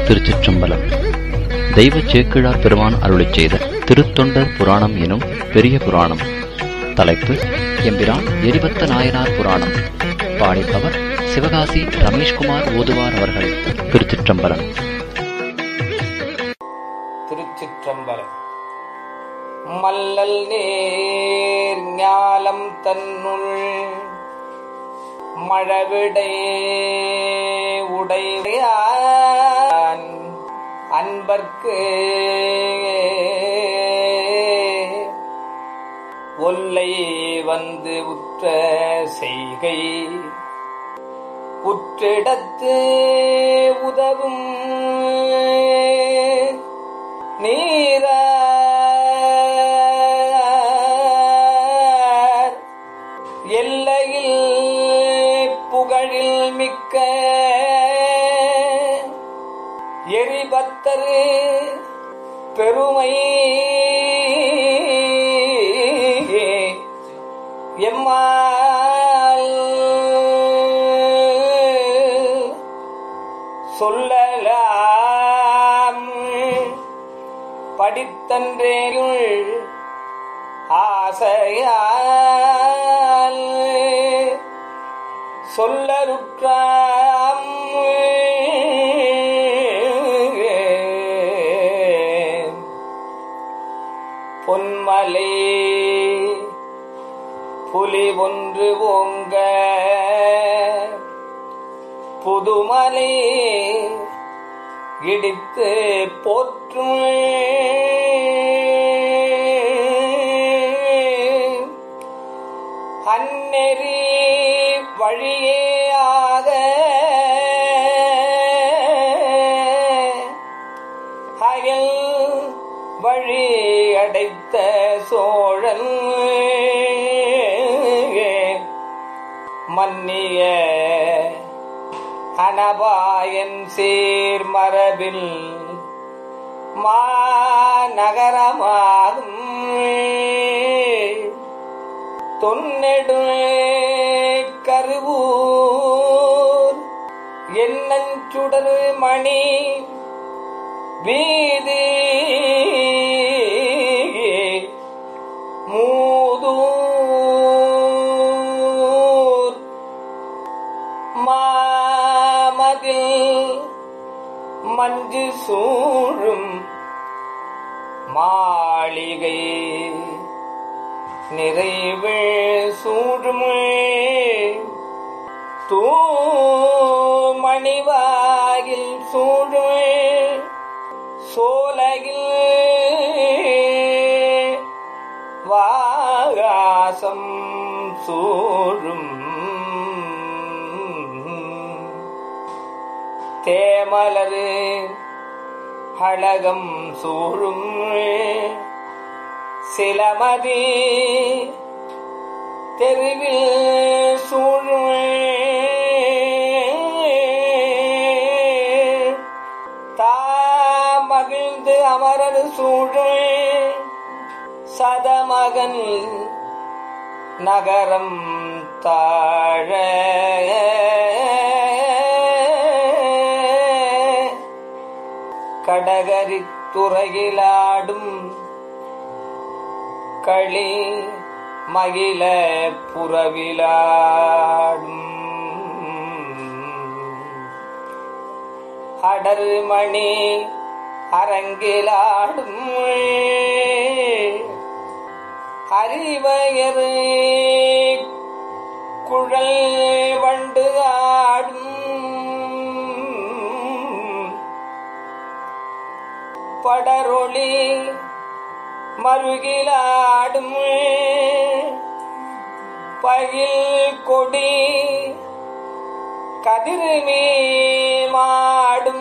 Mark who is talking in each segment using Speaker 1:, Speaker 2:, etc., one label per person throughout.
Speaker 1: திருச்சிற்றம்பலம் தெய்வ சேக்கிழார் பெருமான் அருளிச் செய்த திருத்தொண்டர் புராணம் எனும் பெரிய புராணம் தலைப்பு எம்பிரான் எரிபத்த நாயனார் புராணம் பாடிப்பவர் சிவகாசி ரமேஷ்குமார் ஓதுவார் அவர்கள் திருச்சிற்றம்பலம்
Speaker 2: திருச்சிற்றம்பலம் மல்லல் நேர் ஞாலம் தன்னுள் மழவிடை உடையான் அன்பர்க்கு ஒல்லை வந்து உற்ற செய்கை உற்றிடத்து உதவும் நீரார் எல்லையில் புகழில் மிக்க எரிபத்தரு பெருமை எம்மால் சொல்லலாம் படித்தன்றேயுள் ஆசையால் சொல்லருற்றாம் பொன்மலை புலி ஒன்று ஓங்க புதுமலை இடித்து போற்றும் அந்நெறி வழியேயாக அயல் வழி அடைத்த சோழன் மன்னிய அனபாயன் சீர்மரபில் மாநகரமாகும் தொன்னெடு கருவூர் என்னஞ்சுடர் மணி வீதி மூதூர் மாமதில் மஞ்சு சூழும் மாளிகை நிறைவு சூழும் தூமணிவாயில் சூழும் சோலையில் வாகாசம் சூழும் தேமலரு அழகம் சூழும் சிலமதி தெருவில் சூழும் தாமகிழ்ந்து அமரர் சூழும் சதமகன் நகரம் தாழ கடகரித்துறையிலாடும் களி மகிழ புறவிலாடும் அடர்மணி அரங்கிலாடும் அறிவயரு குழல் வண்டு ஆடும் படரொளி மருகிலாடும் பயில் கொடி கதிர்மே மாடும்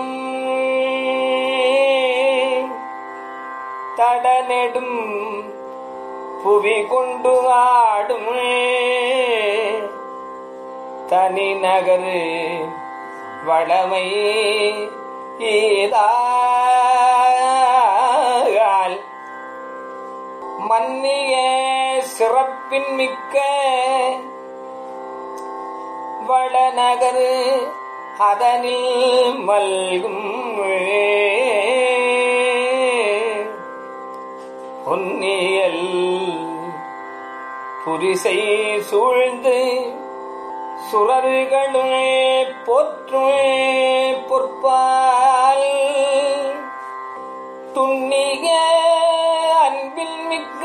Speaker 2: தடநெடும் புவி கொண்டு ஆடும் தனி நகரு வளமை ஈதால் மன்னிய சிறப்பின் மிக்க வளநகரு அதனில் மல்கும் புரிசை சூழ்ந்து சுரர்களும் போற்றும் பொற்பால் துண்ணிக அன்பில் மிக்க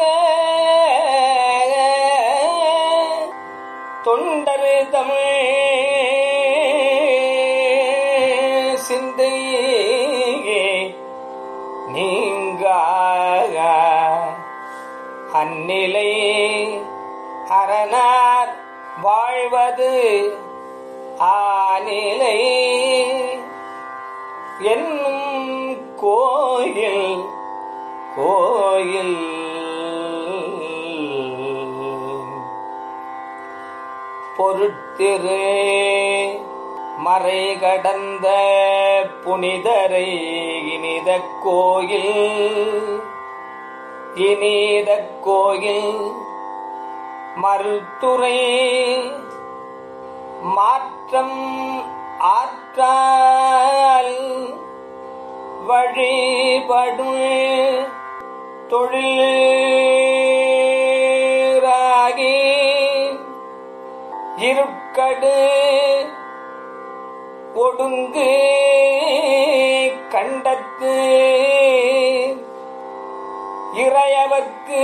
Speaker 2: தொண்டரு தமிழ் சிந்தை நீங்க அந்நிலை அரணார் வாழ்வது ஆநிலை என்னும் கோயில் கோயில் பொருட்டிரு மறை கடந்த புனிதரை இனித கோயில் இனித கோயில் மருத்துறை மாற்றம் ஆற்றால் வழிபடும் தொழிலாகி இருக்கடு ஒடுங்கு கண்டத்து இறையவர்க்கு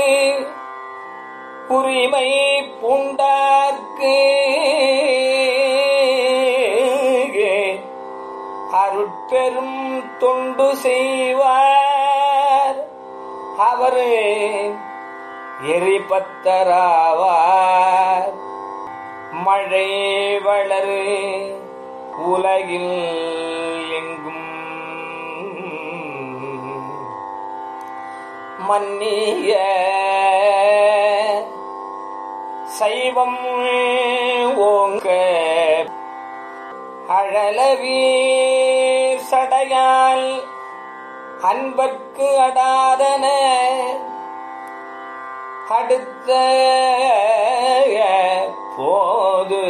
Speaker 2: உரிமை பூண்டார்க்கு அருட்பெரும் தொண்டு செய்வார் அவர் எரிபத்தராவார் மழை வளரு உலகில் எங்கும் மன்னிய சைவம் ஓங்க அழலவி சடையால் அன்பர்க்கு அடாதன அடுத்த போது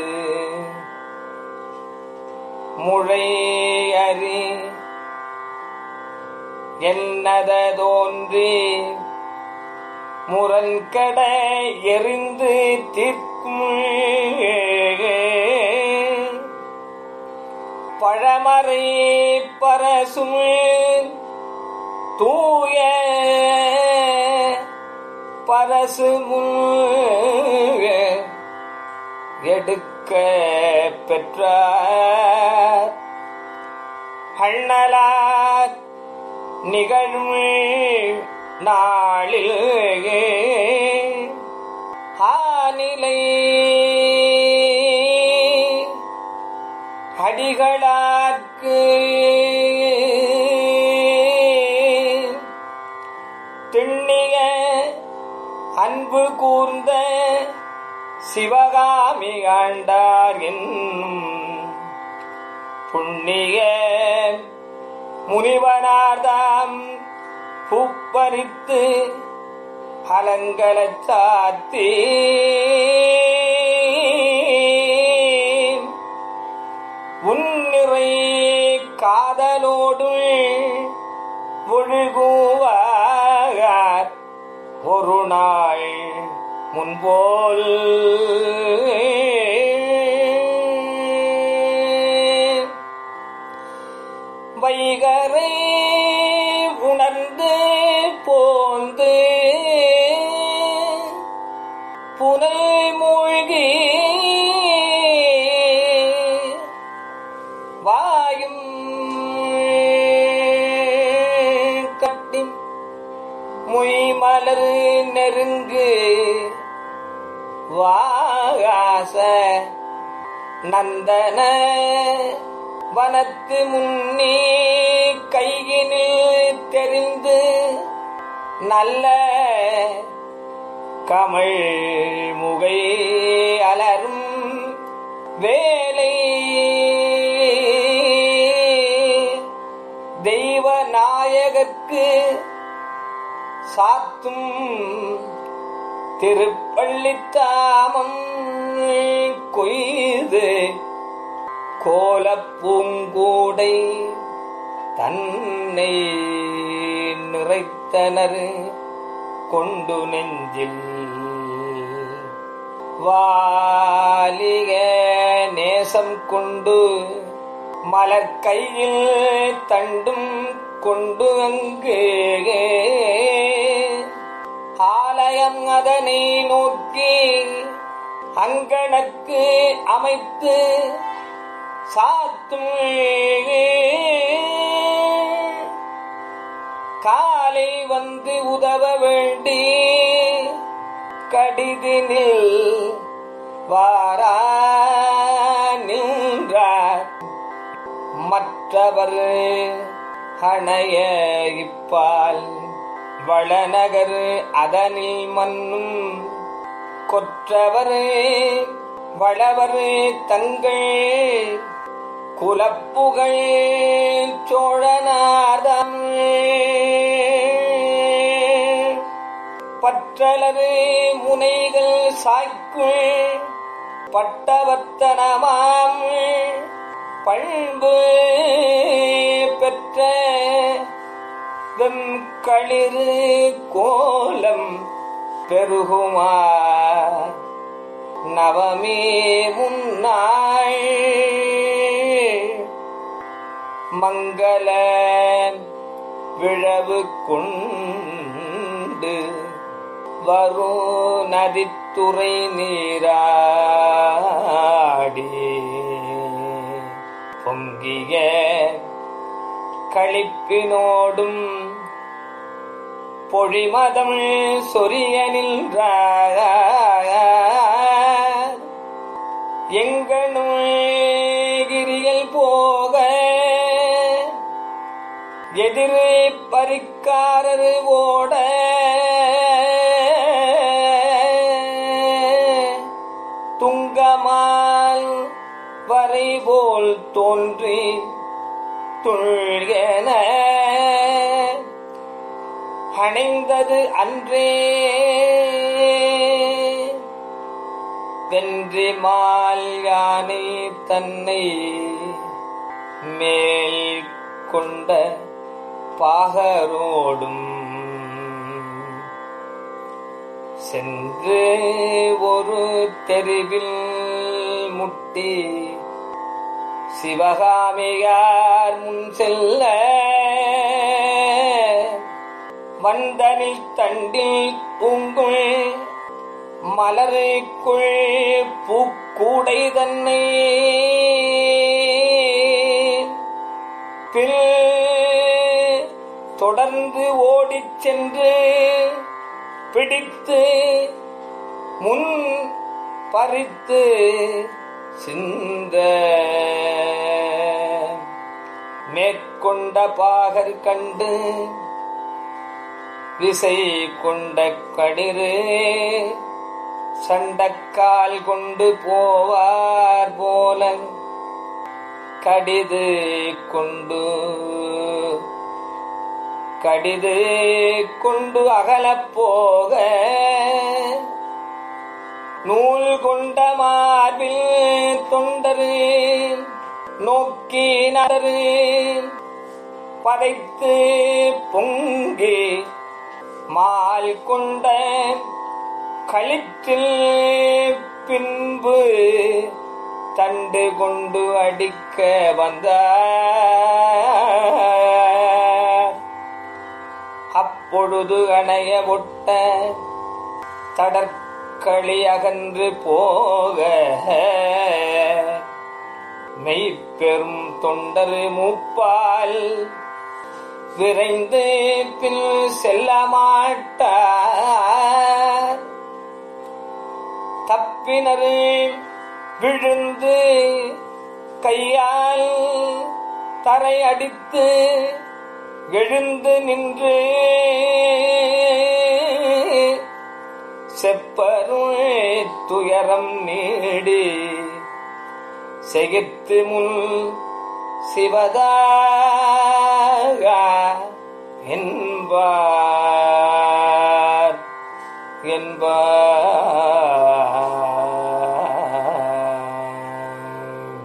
Speaker 2: முழை அறி என்னத தோன்றி முரண்கட எரிந்து தீர்க்கும் பழமறை பரசும் தூய பரசுமும் எடுக்க பெற்றார் அண்ணலார் நிகழும் நாளில் ஆநிலை அடிகளார்க்கு திண்ணிய அன்பு கூர்ந்த சிவகாமி ஆண்டார் என்னும் புண்ணிய முனிவனார்தாம் பூப்பறித்து அலங்கலச் சாத்தி உன்னிறை காதலோடு ஒழுகுவார் ஒரு நாள் முன்போல் வைகரை உணர்ந்து போந்து புனல் மூழ்கி வாயும் கட்டி மொய்மலர் நெருங்கு வாகாச நந்தன வனத்து முன்னே கையினில் தெரிந்து நல்ல கமிழ் முகை அலரும் வேலை தெய்வ நாயகர்க்கு சாத்தும் திருப்பள்ளித்தாமம் கொய்து கோலப்பூங்கூடை தன்னை நிறைத்தனர் கொண்டு நெஞ்சில் வாலிக நேசம் கொண்டு மலர் கையில் தண்டும் கொண்டு அங்கு ஆலயம் அதனை நோக்கி அங்கனக்கு அமைத்து சாத்தும் காலை வந்து உதவ வேண்டி கடிதினில் வாரா நின்றார் மற்றவர் அணைய இப்பால் வளநகர் அதனில் மன்னும் கொற்றவர் வளவர் தங்கள் குலப்புகழ் சோழநாதம் பற்றலரு முனைகள் சாய்க்குள் பட்டவர்த்தனமாம் பண்பு பெற்ற வெம்களிறு கோலம் பெருகுமா நவமே முன்னாள் மங்கள விழவு கொண்டு வரும் நதித்துறை நீராடி பொங்கிய களிப்பினோடும் பொழிமதம் சொரிய நின்றார் எங்கனும் கிரியல் போக எதிரே பறிக்காரர் ஓட துங்கமால் வரை போல் தோன்றி துழ்கென அணைந்தது அன்றே வென்றி மால் யானை தன்னை மேல் கொண்ட பாகரோடும் சென்று ஒரு தெருவில் முட்டி சிவகாமியார் முன் செல்ல வந்தனில் தண்டில் பூங்குள் மலருக்குள் பூக்கூடை தன்னை பில் தொடர்ந்து ஓடிச் சென்று பிடித்து முன் பறித்து சிந்த மேற்கொண்ட பாகர் கண்டு விசை கொண்ட கடிறு சண்டக்கால் கொண்டு போவார் போல கடிது கொண்டு கடிது கொண்டு அகலப் போக நூல் கொண்ட மார்பில் தொண்டரு நோக்கி நரரு பதைத்து பொங்கி மால் கொண்ட களிற்றில் பின்பு தண்டு கொண்டு அடிக்க வந்தார் அப்பொழுது அணைய ஒட்ட தடற்களி அகன்று போக மெய்ப்பெரும் தொண்டரு மூப்பால் விரைந்து பின் செல்ல மாட்டார் தப்பினரு விழுந்து கையால் தரை அடித்து எழுந்து நின்று செப்பரும் துயரம் நீடி செகித்து முன் சிவதாக என்பார் என்பார்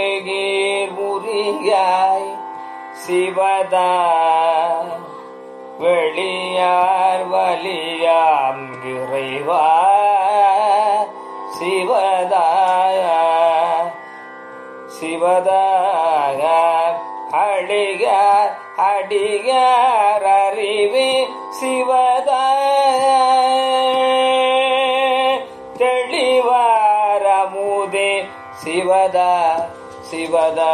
Speaker 2: களிகானகீர் முறியாய் சிவதா வெளியார் வலியாம் இறைவா சிவதாய சிவதாக அடிகார் அடிகார் அறிவே சிவதா தெளிவாரமுதே சிவதா சிவதா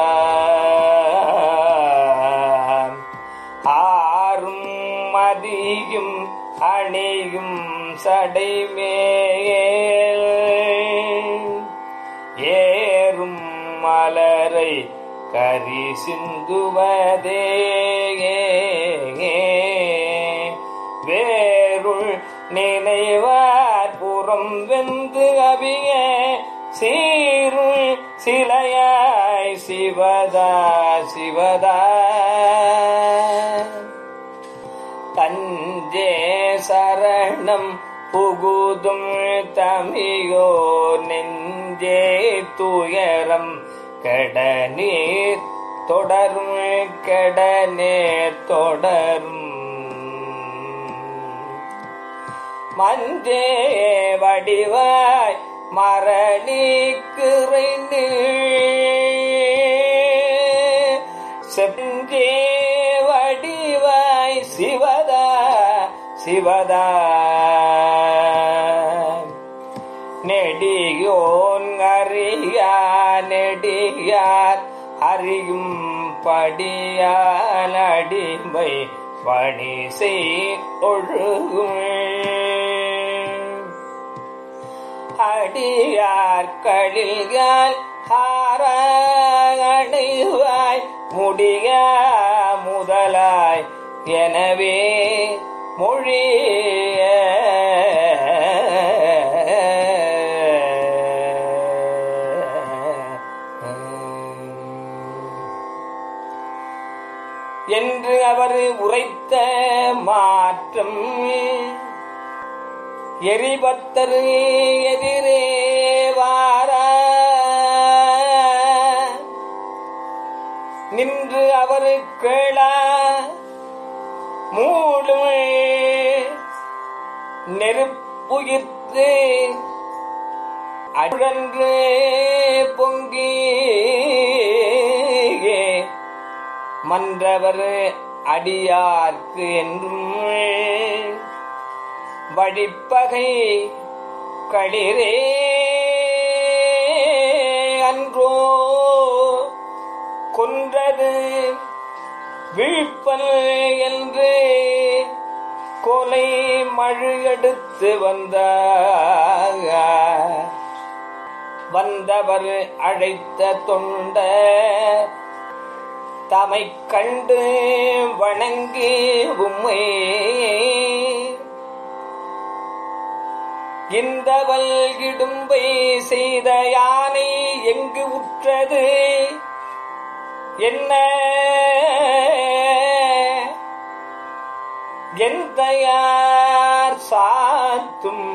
Speaker 2: ஆறும் மதியும் அணியும் சடைமேல் ஏறும் மலரை கரி சிந்துவதே வேருள் நினைவார் புறம் வெந்து அபிய சீருள் சிலையாய் சிவதா சிவதா தஞ்சே சரணம் புகுதும் தமியோ நெஞ்சே துயரம் கெடநீர் தொடரும் கெடநீர் தொடரும் மஞ்சே வடிவாய் மரணி கிறைந்து செஞ்சே வடிவாய் சிவதா சிவதா நெடியோன் அறியா நெடியார் அறியும் படியால் அடிமை பணி செய் ஒழுகும் அடியார்களில் ஹாரடைவாய் முடிய முதலாய் எனவே மொழிய என்று அவர் உரைத்த மாற்றம் எரிபத்தரு எதிரே வார நின்று அவர் கேளா மூடும் நெருப்புயிர்த்து அழன்று பொங்கி மன்றவர் அடியார்க்கு என்றும் வழிப்பகை களிரே அன்றோ கொன்றது வீழ்ப்பல் என்று கொலை மழு எடுத்து வந்த வந்தவர் அழைத்த தொண்ட தமை கண்டு வணங்கி உம்மை இந்த வல்கிடும்பை செய்த யானை எங்கு உற்றது என்ன எந்தையார் சாத்தும்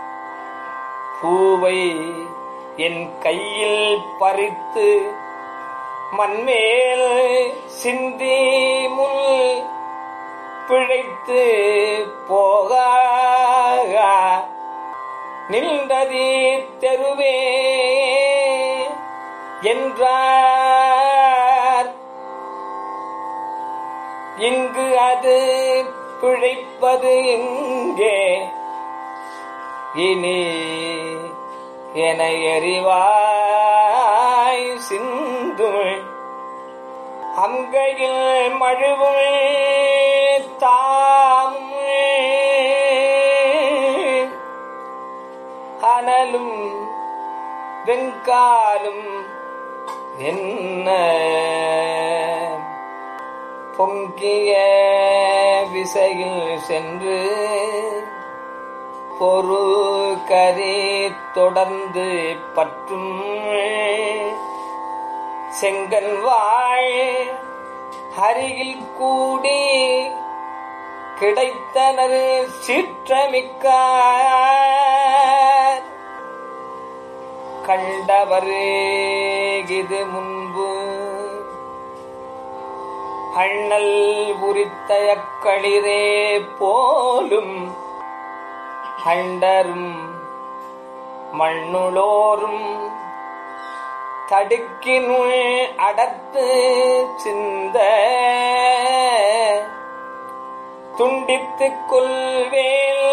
Speaker 2: பூவை என் கையில் பறித்து மண்மேல் சிந்தி முள் பிழைத்து போக நின்றதி தெருவே என்றார் இங்கு அது பிழைப்பது இங்கே இனி என எறிவாய் சிந்தும் அங்கையில் மழுவும் தாம் அனலும் வெங்காலும் என்ன பொங்கிய விசையில் சென்று பொறு கரி தொடர்ந்து பற்றும் செங்கன் வாழ் அருகில் கூடி கிடைத்தனர் சீற்றமிக்க கண்டவர் இது முன்பு அண்ணல் உரித்தய களிரே போலும் அண்டரும் மண்ணுளோரும் தடுக்கினுள் அடத்து சிந்த துண்டித்துக் கொள்வேல்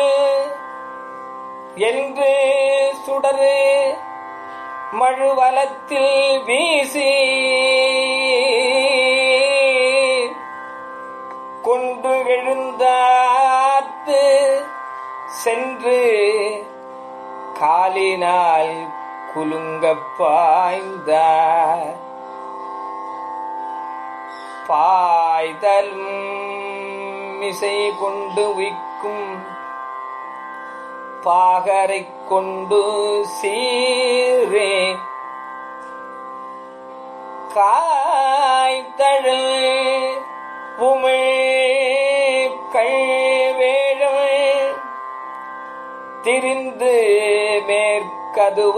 Speaker 2: என்று சுடரு மழுவலத்தில் வீசி கொண்டு எழுந்தாத்து சென்று காலினால் குலுங்கப் பாய்ந்தார் பாய்தலும் மிசை கொண்டு உய்க்கும் பாகரைக் கொண்டு சீரே காய்தழல் உமிழ் கழ்வேழம் திரிந்து மேற்கதுவ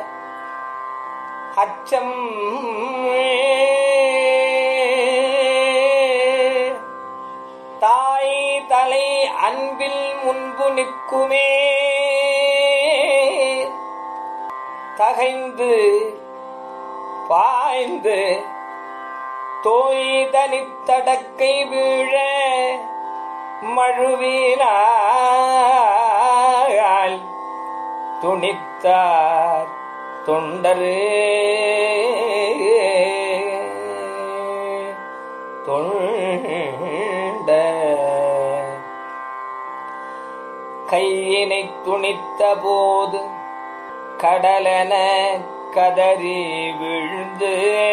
Speaker 2: அச்சம் தாய் தலை அன்பில் முன்பு நிற்குமே தகைந்து பாய்ந்து தோய் தனித்தடக்கை வீழ மழுவினாள் துணித்தார் தொண்டரு தொண்ட கையினை துணித்த போது கடலென கதறி விழுந்து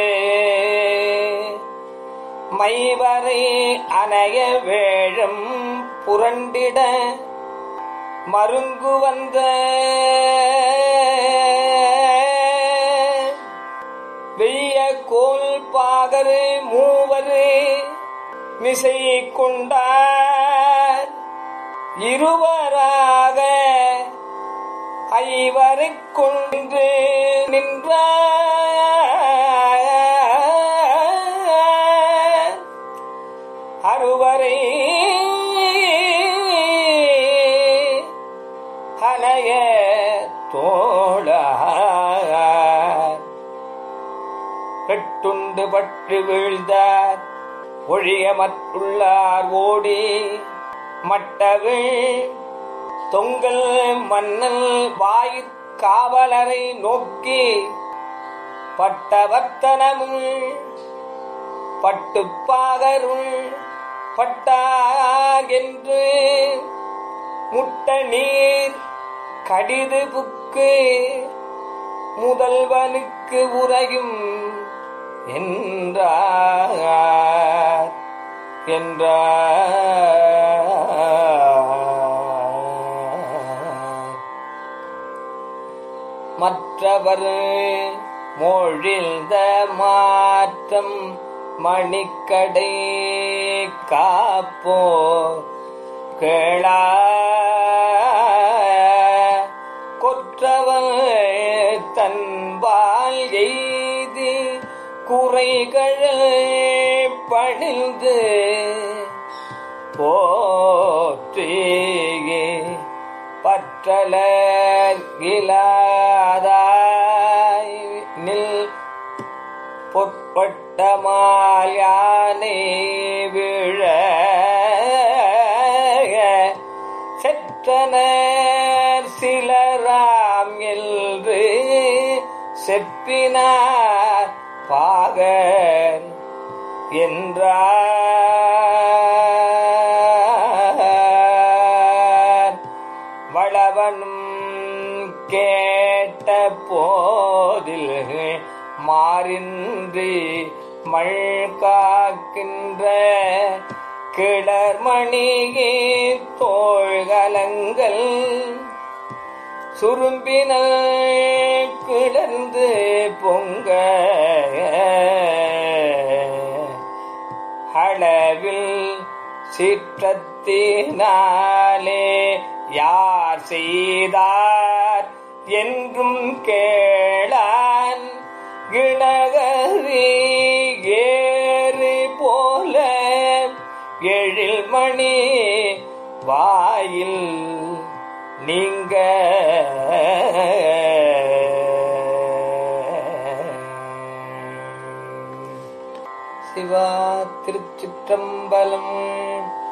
Speaker 2: மைவரை அணைய வேழம் புரண்டிட மருங்கு வந்த வெய்ய கோல் பாகரு மூவரு மிசை கொண்டார் இருவராக ஐவரைக் கொண்டு நின்றார் அறுவரை அலைய தோழார் பெட்டுண்டு பற்று வீழ்ந்தார் ஒழிய மற்றுள்ளார் ஓடி மட்டவிழ் தொங்கல் மன்னல் வாயிற் காவலரை நோக்கி பட்டவர்த்தனமும் பட்டுப்பாகருள் பட்டார் என்று முட்ட நீர் கடிது புக்கு முதல்வனுக்கு உரையும் என்றார் என்றார் மற்றவர் மொழிந்த மாற்றம் மணிக்கடை காப்போ கேளா கொற்றவன் தன்பால் எய்தி குறைகள் பணிந்து போற்றியே பற்றல இலாதாய் நில் பொற்பட்ட மாயானே விழ செற்றனர் சிலராம் என்று செப்பினார் பாகர் என்றார் வளவனும் கேட்ட போதில் மாறின்றி மல் காக்கின்ற கிளர்மணியே தோள்கலங்கள் சுரும்பின கிளர்ந்து பொங்க அளவில் சிற்றத்தினாலே யார் செய்தார் என்றும் கேளான் கிணகரி ஏறு போல எழில் மணி வாயில் நீங்க சிவா திருச்சிற்றம்பலம்